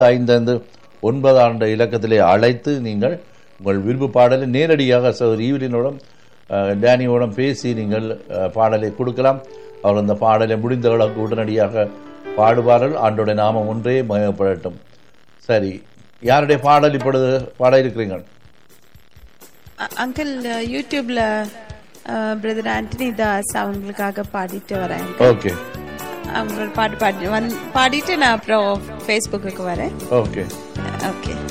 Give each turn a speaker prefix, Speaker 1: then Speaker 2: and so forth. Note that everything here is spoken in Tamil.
Speaker 1: ஐந்து ஐந்து ஒன்பது ஆண்டு இலக்கத்திலே அழைத்து நீங்கள் உங்கள் விருப்பு பாடலை நேரடியாக சகோதரி ஈவலினோடும் அஹ், டேனியோடும் பேசி நீங்கள் அஹ், பாடலை கொடுக்கலாம் அவர் அந்த பாடலை முடிந்த அளவுக்கு உடனடியாக பாடுவார்கள் ஆண்டோட நாமம் ஒன்றே மயப்படட்டும் சரி யாருடைய பாடல் இப்பொழுது பாட இருக்கிறீர்கள்
Speaker 2: அ- அங்கிள் யூடியூப்ல பிரதர் ஆண்டனி தாஸ் அவங்களுக்காக பாடிட்டு வரேன்
Speaker 1: ஓகே
Speaker 2: அவங்களோட பாட்டு பாடி வந்து பாடிட்டு நான் அப்புறம் ஃபேஸ்புக்கு வரேன்
Speaker 1: ஓகே
Speaker 2: ஓகே